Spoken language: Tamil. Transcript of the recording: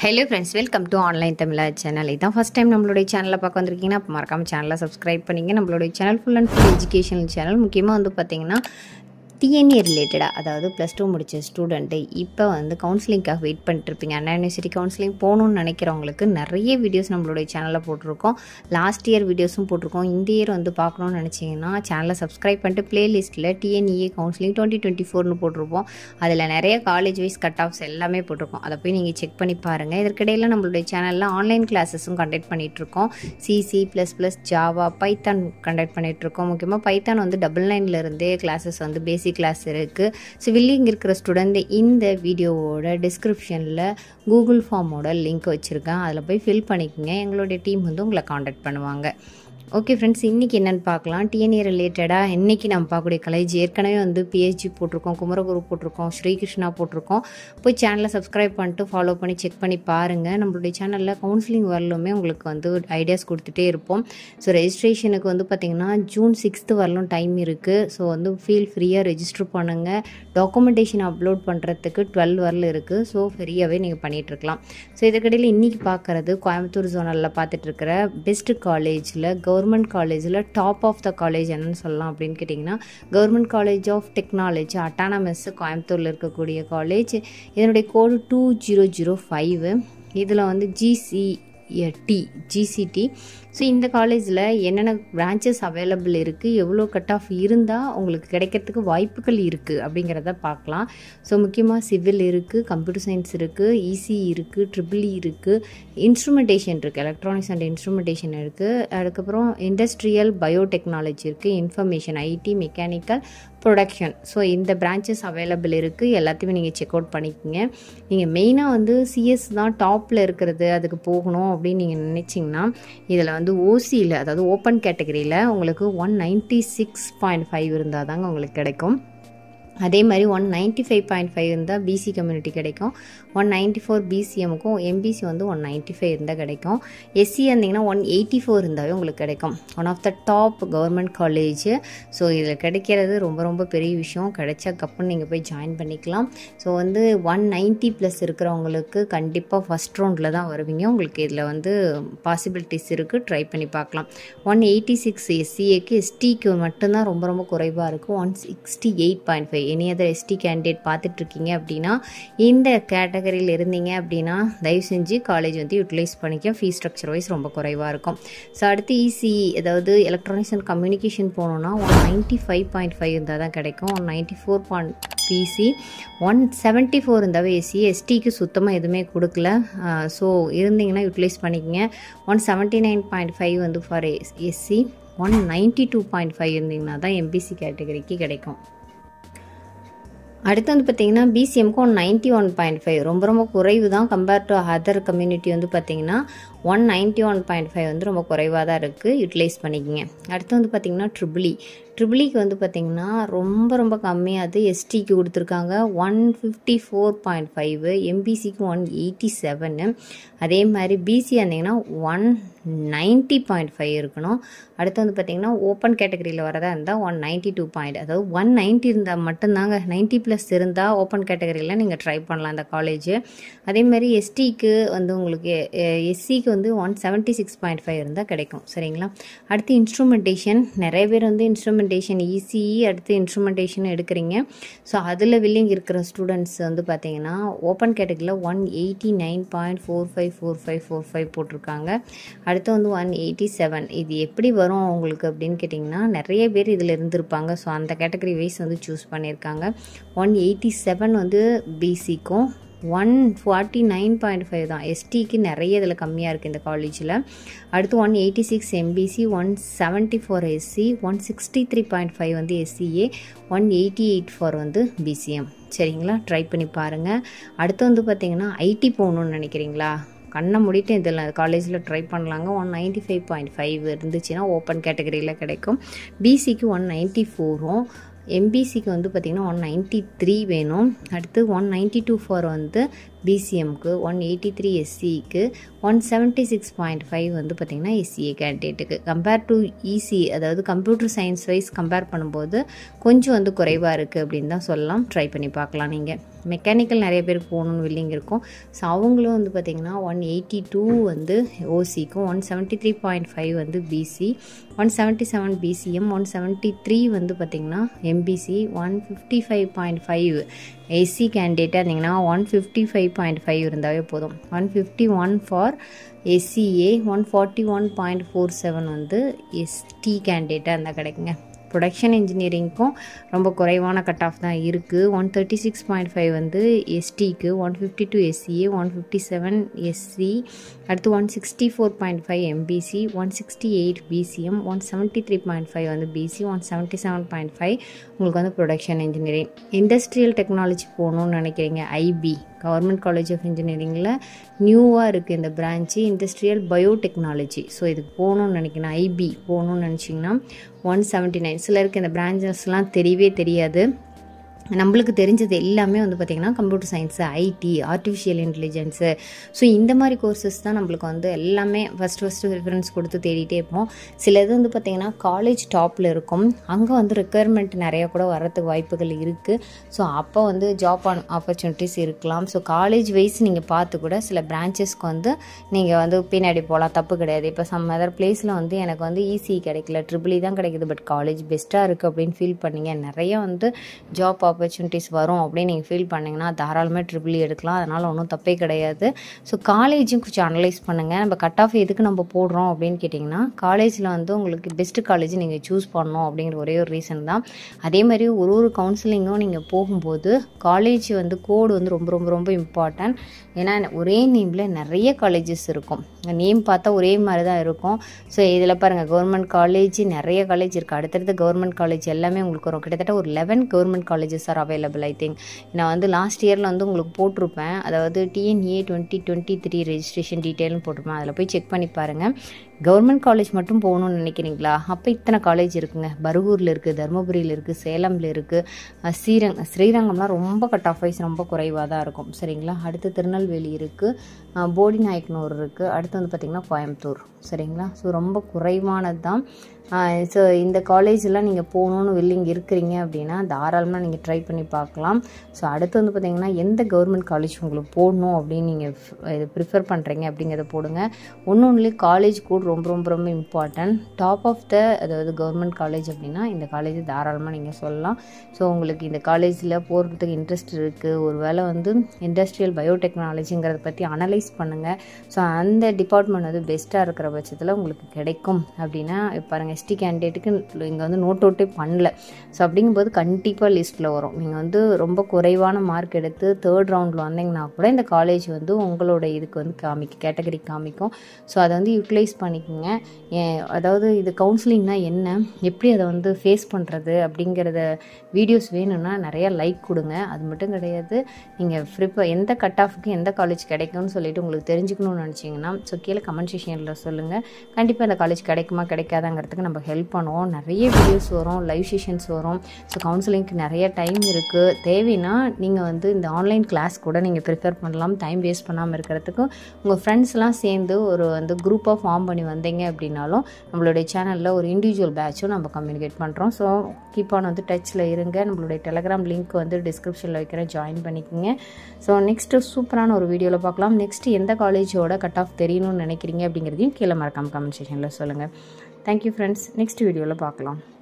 hello friends welcome to online Tamizha channel இதான் ஃபஸ்ட் டைம் நம்மளுடைய சேனலை பார்க்க வந்திருக்கீங்கன்னா அப்போ மறக்காம சேனலை சப்ஸ்கிரைப் பண்ணிங்க நம்மளுடைய channel full and full educational channel முக்கியமாக வந்து பார்த்தீங்கன்னா டிஎன்ஏ ரிலேட்டடாக அதாவது ப்ளஸ் டூ முடித்த ஸ்டூடெண்ட்டு இப்போ வந்து கவுன்சிலிங்காக வெயிட் பண்ணிட்டுருப்பீங்க அண்ணா யூனிவர்சிட்டி கவுன்சிலிங் போகணுன்னு நினைக்கிறவங்களுக்கு நிறைய வீடியோஸ் நம்மளுடைய சேனலில் போட்டிருக்கோம் லாஸ்ட் இயர் வீடியோஸும் போட்டிருக்கோம் இந்த இயர் வந்து பார்க்கணுன்னு நினச்சிங்கன்னா சேனலை சப்ஸ்கிரைப் பண்ணிட்டு ப்ளேலிஸ்ட்டில் டிஎன்இஏ கவுன்சிலிங் டுவெண்ட்டி டுவெண்ட்டி ஃபோர்னு போட்டிருப்போம் அதில் நிறைய காலேஜ் வைஸ் கட் ஆஃப்ஸ் எல்லாமே போட்டிருக்கோம் அதை போய் நீங்கள் செக் பண்ணி பாருங்கள் இதற்கிடையில் நம்மளுடைய சேனலில் ஆன்லைன் கிளாஸஸும் கண்டக்ட் பண்ணிகிட்ருக்கோம் C C plus plus Java Python conduct பண்ணிகிட்ருக்கோம் முக்கியமாக பைத்தான் வந்து டபுள் நைன்லேருந்தே கிளாஸஸ் வந்து பேசிக் கிளாஸ் இருக்குது ஸோ வில்லிங் இருக்கிற ஸ்டூடெண்ட் இந்த வீடியோவோட டிஸ்கிரிப்ஷனில் கூகுள் ஃபார்மோட லிங்க் வச்சுருக்கேன் அதில் போய் ஃபில் பண்ணிக்கோங்க எங்களுடைய டீம் வந்து உங்களை காண்டாக்ட் பண்ணுவாங்க ஓகே ஃப்ரெண்ட்ஸ் இன்றைக்கி என்னென்னு பார்க்கலாம் டிஎன்ஏ ரிலேட்டடாக இன்றைக்கி நம்ம பார்க்கக்கூடிய காலேஜ் ஏற்கனவே வந்து பிஹெச்டி போட்டிருக்கோம் குமரகுரு போட்டிருக்கோம் ஸ்ரீகிருஷ்ணா போட்டிருக்கோம் போய் சேனலை சப்ஸ்கிரைப் பண்ணிட்டு ஃபாலோ பண்ணி செக் பண்ணி பாருங்கள் நம்மளுடைய சேனலில் கவுன்சிலிங் வரலுமே உங்களுக்கு வந்து ஐடியாஸ் கொடுத்துட்டே இருப்போம் ஸோ ரெஜிஸ்ட்ரேஷனுக்கு வந்து பார்த்திங்கன்னா ஜூன் சிக்ஸ்த்து வரலும் டைம் இருக்குது ஸோ வந்து ஃபீல் ஃப்ரீயாக ரெஜிஸ்டர் பண்ணுங்கள் டாக்குமெண்டேஷன் அப்லோட் பண்ணுறதுக்கு டுவெல் வரல இருக்குது ஸோ ஃப்ரீயாகவே நீங்கள் பண்ணிகிட்ருக்கலாம் ஸோ இதுக்கடையில் இன்றைக்கி பார்க்குறது கோயம்புத்தூர் ஜோனலில் பார்த்துட்ருக்கிற பெஸ்ட்டு காலேஜில் கவர்மெண்ட் காலேஜில் டாப் ஆஃப் த காலேஜ் என்னன்னு சொல்லலாம் அப்படின்னு கேட்டிங்கன்னா government college of technology autonomous கோயம்புத்தூரில் இருக்கக்கூடிய காலேஜ் இதனுடைய code two zero zero five இதில் வந்து ஜிசி டி ஜிசிடி ஸோ இந்த காலேஜில் என்னென்ன பிரான்ச்சஸ் அவைலபிள் இருக்குது எவ்வளோ கட் ஆஃப் இருந்தால் உங்களுக்கு கிடைக்கிறதுக்கு வாய்ப்புகள் இருக்குது அப்படிங்கிறத பார்க்கலாம் ஸோ முக்கியமாக சிவில் இருக்குது கம்ப்யூட்டர் சயின்ஸ் இருக்குது இசி இருக்குது ட்ரிபிள் இருக்குது இன்ஸ்ட்ருமெண்டேஷன் இருக்குது எலக்ட்ரானிக்ஸ் அண்ட் இன்ஸ்ட்ருமெண்டேஷன் இருக்குது அதுக்கப்புறம் இண்டஸ்ட்ரியல் பயோடெக்னாலஜி இருக்குது information IT mechanical production so இந்த பிரான்ச்சஸ் அவைலபிள் இருக்குது எல்லாத்தையுமே நீங்கள் செக் அவுட் பண்ணிக்கோங்க நீங்கள் மெயினாக வந்து சிஎஸ் தான் டாப்பில் இருக்கிறது அதுக்கு போகணும் அப்படின்னு நீங்கள் நினச்சிங்கன்னா இதில் வந்து ஓசியில் அதாவது ஓப்பன் கேட்டகரியில் உங்களுக்கு one ninety six point five இருந்தால் தாங்க உங்களுக்கு கிடைக்கும் அதே மாதிரி one ninety five point five இருந்தால் பிசி கம்யூனிட்டி கிடைக்கும் ஒன் நைன்ட்டி ஃபோர் பிசிஎமுக்கும் எம்பிசி வந்து ஒன் நைன்ட்டி ஃபைவ் இருந்தால் கிடைக்கும் எஸ்சி இருந்தீங்கன்னா ஒன் எயிட்டி ஃபோர் இருந்தாவே உங்களுக்கு கிடைக்கும் one of the top government college so இதில் கிடைக்கிறது ரொம்ப ரொம்ப பெரிய விஷயம் கிடைச்சா கப்புன்னு நீங்கள் போய் ஜாயின் பண்ணிக்கலாம் ஸோ வந்து ஒன் நைன்ட்டி ப்ளஸ் இருக்கிறவங்களுக்கு கண்டிப்பாக ஃபஸ்ட் ரவுண்டில் தான் வருவீங்க உங்களுக்கு இதில் வந்து பாசிபிலிட்டிஸ் இருக்குது ட்ரை பண்ணி பார்க்கலாம் ஒன் எயிட்டி சிக்ஸ் எஸ்சிஏக்கு எஸ்டிக்கு மட்டும்தான் ரொம்ப ரொம்ப குறைவாக இருக்கும் one sixty eight point five any other ST candidate பார்த்துட்ருக்கீங்க அப்படின்னா இந்த கேட்டகரியில் இருந்தீங்க அப்படின்னா தயவு செஞ்சு காலேஜ் வந்து யூட்டிலைஸ் பண்ணிக்க ஃபீஸ் ஸ்ட்ரக்சர் வைஸ் ரொம்ப குறைவாக இருக்கும் ஸோ அடுத்து இசி அதாவது எலக்ட்ரானிக்ஸ் அண்ட் கம்யூனிகேஷன் போனோன்னா one ninety five point five இருந்தால் தான் கிடைக்கும் one ninety four point BC one seventy four இருந்தாவே எஸ்சி எஸ்டிக்கு சுத்தமாக எதுவுமே கொடுக்கல ஸோ இருந்தீங்கன்னா யூட்டிலைஸ் பண்ணிக்கங்க one seventy nine point five வந்து for SC one ninety two point five இருந்தீங்கன்னா தான் எம்பிசி கேட்டகரிக்கு கிடைக்கும் அடுத்து வந்து பார்த்திங்கன்னா பிசிஎம்க்கு one ninety one point five ரொம்ப ரொம்ப குறைவு தான் கம்பேர் டு அதர் கம்யூனிட்டி வந்து பார்த்திங்கன்னா one ninety one point five வந்து ரொம்ப குறைவாக தான் இருக்குது யூட்டிலைஸ் பண்ணிக்கோங்க அடுத்து வந்து பார்த்திங்கன்னா ட்ரிபிளி ட்ரிபிளிக்கு வந்து பார்த்திங்கன்னா ரொம்ப ரொம்ப கம்மியாக அது எஸ்டிக்கு கொடுத்துருக்காங்க one fifty four point five எம்பிசிக்கு ஒன் எயிட்டி செவனு அதே மாதிரி பிசி இருந்தீங்கன்னா ஒன் நைன்ட்டி பாயிண்ட் ஃபைவ் இருக்கணும் அடுத்து வந்து பார்த்திங்கன்னா ஓப்பன் கேட்டகரியில் வரதா இருந்தால் ஒன் நைன்ட்டி டூ பாயிண்ட் அதாவது ஒன் நைன்ட்டி இருந்தால் மட்டும்தாங்க நைன்ட்டி ப்ளஸ் இருந்தால் ஓப்பன் கேட்டகரியில் நீங்கள் ட்ரை பண்ணலாம் அந்த காலேஜ் அதே மாதிரி எஸ்டிக்கு வந்து உங்களுக்கு எஸ்சிக்கு வந்து one seventy six point five இருந்தால் கிடைக்கும் சரிங்களா அடுத்து இன்ஸ்ட்ருமெண்டேஷன் நிறைய பேர் வந்து இன்ஸ்ட்ருமெண்டேஷன் இசிஇ அடுத்து இன்ஸ்ட்ருமெண்டேஷன் எடுக்கிறீங்க ஸோ அதில் வில்லிங் இருக்கிற ஸ்டூடெண்ட்ஸ் வந்து பார்த்தீங்கன்னா ஓப்பன் கேட்டகரியில் one eighty nine point four five four five four five போட்டிருக்காங்க அடுத்து வந்து ஒன் எயிட்டி செவன் இது எப்படி வரும் உங்களுக்கு அப்படின்னு கேட்டிங்கன்னா நிறைய பேர் இதில் இருந்திருப்பாங்க ஸோ அந்த கேட்டகரி வைஸ் வந்து சூஸ் பண்ணியிருக்காங்க ஒன் எயிட்டி செவன் வந்து பிசிக்கும் one forty nine point five தான் எஸ்டிக்கு நிறைய இதில் கம்மியாக இருக்குது இந்த காலேஜில் அடுத்து one eighty six MBC one seventy four SC one sixty three point five வந்து SCA one eighty eight four வந்து பிசிஎம் சரிங்களா ட்ரை பண்ணி பாருங்கள் அடுத்து வந்து பார்த்திங்கன்னா ஐடி போகணுன்னு நினைக்கிறீங்களா கண்ணை முடிட்டு இதில் காலேஜில் ட்ரை பண்ணலாங்க one ninety five point five இருந்துச்சுன்னா ஓப்பன் கேட்டகரியில் கிடைக்கும் பிசிக்கு ஒன் நைன்ட்டி ஃபோரும் எம்பிசிக்கு வந்து பார்த்திங்கன்னா ஒன் நைன்ட்டி த்ரீ வேணும் அடுத்து ஒன் நைன்ட்டி டூ ஃபோர் வந்து பிசிஎம்க்கு ஒன் எயிட்டி த்ரீ எஸ்சிக்கு one seventy six point five வந்து பார்த்திங்கன்னா எஸ்சிஏ கேண்டிடேட்டுக்கு கம்பேர் டு இசி அதாவது கம்ப்யூட்டர் சயின்ஸ் வைஸ் கம்பேர் பண்ணும்போது கொஞ்சம் வந்து குறைவாக இருக்குது அப்படின்னு தான் சொல்லலாம் ட்ரை பண்ணி பார்க்கலாம் நீங்கள் மெக்கானிக்கல் நிறைய பேருக்கு போகணுன்னு வில்லிங் இருக்கும் ஸோ அவங்களும் வந்து பார்த்திங்கன்னா ஒன் எயிட்டி டூ வந்து ஓசிக்கும் one seventy three point five வந்து BC one seventy seven BCM one seventy three வந்து பார்த்திங்கன்னா MBC one fifty five point five SC கேண்டிடேட்டாக இருந்தீங்கன்னா one fifty five point five இருந்தாவே போதும் one fifty one for SCA one forty one point four seven வந்து எஸ்டி கேண்டிடேட்டாக இருந்தால் கிடைக்குங்க ப்ரொடக்ஷன் இன்ஜினியரிங்க்கும் ரொம்ப குறைவான கட் ஆஃப் தான் இருக்குது one thirty six point five வந்து எஸ்டிக்கு one fifty two SCA one fifty seven SC அடுத்து one sixty four point five MBC one sixty eight BCM one seventy three point five வந்து BC one seventy seven point five உங்களுக்கு வந்து ப்ரொடக்ஷன் இன்ஜினியரிங் இண்டஸ்ட்ரியல் டெக்னாலஜி போகணுன்னு நினைக்கிறீங்க ஐபி கவர்மெண்ட் காலேஜ் ஆஃப் இன்ஜினியரிங்கில் நியூவாக இருக்குது இந்த பிரான்ச்சு இண்டஸ்ட்ரியல் பயோடெக்னாலஜி ஸோ இதுக்கு போகணுன்னு நினைக்கிறேன் ஐபி போகணுன்னு நினச்சிங்கன்னா ஒன் செவன்ட்டி நைன் சிலருக்கு இந்த பிரான்ச்சஸ்லாம் தெரியவே தெரியாது நம்மளுக்கு தெரிஞ்சது எல்லாமே வந்து பார்த்திங்கன்னா computer science IT artificial intelligence so இந்த மாதிரி கோர்சஸ் தான் நம்மளுக்கு வந்து எல்லாமே ஃபஸ்ட் ஃபஸ்ட்டு ப்ரிஃபரன்ஸ் கொடுத்து தேடிட்டே இருப்போம் சில இது வந்து பார்த்திங்கன்னா காலேஜ் டாப்பில் இருக்கும் அங்கே வந்து ரெக்குயர்மெண்ட் நிறையா கூட வரத்துக்கு வாய்ப்புகள் இருக்குது ஸோ அப்போ வந்து ஜாப் ஆன் ஆப்பர்ச்சுனிட்டிஸ் இருக்கலாம் ஸோ காலேஜ் வைஸ் நீங்கள் பார்த்து கூட சில பிரான்ச்சஸ்க்கு வந்து நீங்கள் வந்து பின்னாடி போகலாம் தப்பு கிடையாது இப்போ சம் அதர் பிளேஸில் வந்து எனக்கு வந்து ஈஸி கிடைக்கல ட்ரிபிளி தான் கிடைக்குது பட் காலேஜ் பெஸ்ட்டாக இருக்குது அப்படின்னு ஃபீல் பண்ணீங்க நிறைய வந்து ஜாப் ஆப்பர்ச்சுனிட்டிஸ் வரும் அப்படின்னு நீங்கள் ஃபீல் பண்ணிங்கன்னா தாராளமாக ட்ரிபிள் எடுக்கலாம் அதனால் ஒன்றும் தப்பே கிடையாது ஸோ காலேஜும் கொஞ்சம் அனலைஸ் பண்ணுங்கள் நம்ம கட் ஆஃப் எதுக்கு நம்ம போடுறோம் அப்படின்னு கேட்டிங்கன்னா காலேஜில் வந்து உங்களுக்கு பெஸ்ட்டு காலேஜ் நீங்கள் சூஸ் பண்ணணும் அப்படிங்கிற ஒரே ஒரு ரீசன் தான் அதே மாதிரி ஒரு ஒரு கவுன்சிலிங்கும் நீங்கள் போகும்போது காலேஜ் வந்து கோடு வந்து ரொம்ப ரொம்ப ரொம்ப இம்பார்ட்டன்ட் ஏன்னா ஒரே நேமில் நிறைய காலேஜஸ் இருக்கும் நேம் பார்த்தா ஒரே மாதிரி தான் இருக்கும் ஸோ இதில் பாருங்கள் கவர்மெண்ட் காலேஜ் நிறைய காலேஜ் இருக்குது அடுத்தடுத்த கவர்மெண்ட் காலேஜ் எல்லாமே உங்களுக்கு வரும் கிட்டத்தட்ட ஒரு eleven government colleges are available I think நான் வந்து லாஸ்ட் இயரில் வந்து உங்களுக்கு போட்டிருப்பேன் அதாவது TNEA twenty twenty three registration டீட்டெயில்னு போட்டிருப்பேன் அதில் போய் செக் பண்ணி பாருங்கள் கவர்மெண்ட் காலேஜ் மட்டும் போகணும்னு நினைக்கிறீங்களா அப்போ இத்தனை காலேஜ் இருக்குங்க பருகூரில் இருக்குது தருமபுரியில் இருக்குது சேலமில் இருக்குது ஸ்ரீரங் ஸ்ரீரங்கம்லாம் ரொம்ப கட் ஆஃப் வைஸ் ரொம்ப குறைவாக தான் இருக்கும் சரிங்களா அடுத்து திருநெல்வேலி இருக்குது போடி நாயக்கனூர் இருக்குது அடுத்து வந்து பார்த்திங்கன்னா கோயம்புத்தூர் சரிங்களா ஸோ ரொம்ப குறைவானது தான் ஸோ இந்த காலேஜெலாம் நீங்கள் போகணுன்னு வில்லிங் இருக்கிறீங்க அப்படின்னா தாராளமாக நீங்கள் ட்ரை பண்ணி பார்க்கலாம் ஸோ அடுத்து வந்து பார்த்திங்கன்னா எந்த கவர்மெண்ட் காலேஜ் உங்களுக்கு போடணும் அப்படின்னு நீங்கள் இது ப்ரிஃபர் பண்ணுறீங்க அப்படிங்கிறத போடுங்க ஒன்று ஒன்றுலேயே காலேஜ் கூட ரொம்ப ரொம்ப ரொம்ப இம்பார்ட்டன்ட் டாப் ஆஃப் த அதாவது கவர்மெண்ட் காலேஜ் அப்படின்னா இந்த காலேஜ் தாராளமாக நீங்கள் சொல்லலாம் ஸோ உங்களுக்கு இந்த காலேஜில் போகிறதுக்கு இன்ட்ரெஸ்ட் இருக்குது ஒரு வேளை வந்து இண்டஸ்ட்ரியல் பயோடெக்னாலஜிங்கிறத பற்றி அனலைஸ் பண்ணுங்கள் ஸோ அந்த டிபார்ட்மெண்ட் வந்து பெஸ்ட்டாக இருக்கிற பட்சத்தில் உங்களுக்கு கிடைக்கும் அப்படின்னா பாருங்கள் எஸ்டி கேண்டிடேட்டுக்கு இங்கே வந்து நோட் அவுட்டே பண்ணல ஸோ அப்படிங்கும்போது கண்டிப்பாக லிஸ்ட்டில் வரும் நீங்கள் வந்து ரொம்ப குறைவான மார்க் எடுத்து தேர்ட் ரவுண்டில் வந்தீங்கன்னா கூட இந்த காலேஜ் வந்து உங்களோட இதுக்கு வந்து காமிக்கும் கேட்டகரி காமிக்கும் ஸோ அதை வந்து யூட்டிலைஸ் பண்ணிக்கோங்க அதாவது இது கவுன்சிலிங்னா என்ன எப்படி அதை வந்து ஃபேஸ் பண்ணுறது அப்படிங்கிறத வீடியோஸ் வேணும்னா நிறையா லைக் கொடுங்க அது மட்டும் கிடையாது நீங்கள் ப்ரிப்பர் எந்த கட் ஆஃப்க்கு எந்த காலேஜ் கிடைக்கும்னு சொல்லிட்டு உங்களுக்கு தெரிஞ்சுக்கணும்னு நினச்சிங்கன்னா ஸோ கீழே கமெண்ட் செஷனில் சொல்லுங்கள் கண்டிப்பாக இந்த காலேஜ் கிடைக்குமா கிடைக்காதாங்கிறதுக்கு நம்ம ஹெல்ப் பண்ணுவோம் நிறைய வீடியோஸ் வரும் லைவ் செஷன்ஸ் வரும் ஸோ கவுன்சிலிங்க்கு நிறைய டைம் இருக்குது தேவைன்னா நீங்கள் வந்து இந்த ஆன்லைன் கிளாஸ் கூட நீங்கள் ப்ரிஃபர் பண்ணலாம் டைம் வேஸ்ட் பண்ணாமல் இருக்கிறதுக்கு உங்கள் ஃப்ரெண்ட்ஸ்லாம் சேர்ந்து ஒரு வந்து குரூப்பாக ஃபார்ம் பண்ணி வந்தீங்க அப்படின்னாலும் நம்மளுடைய சேனலில் ஒரு இண்டிவிஜுவல் பேட்சும் நம்ம கம்யூனிகேட் பண்ணுறோம் ஸோ கீப் ஆன் வந்து டச்சில் இருங்க நம்மளுடைய டெலகிராம் லிங்க் வந்து டிஸ்கிரிப்ஷனில் வைக்கிறேன் ஜாயின் பண்ணிக்கோங்க ஸோ நெக்ஸ்ட்டு சூப்பரான ஒரு வீடியோவில் பார்க்கலாம் நெக்ஸ்ட் எந்த காலேஜோட கட் ஆஃப் தெரியணும்னு நினைக்கிறீங்க அப்படிங்கிறதையும் கீழே மறக்காம கமெண்ட் செஷனில் சொல்லுங்கள் தேங்க்யூ ஃப்ரெண்ட்ஸ் நெக்ஸ்ட் வீடியோவில் பார்க்கலாம்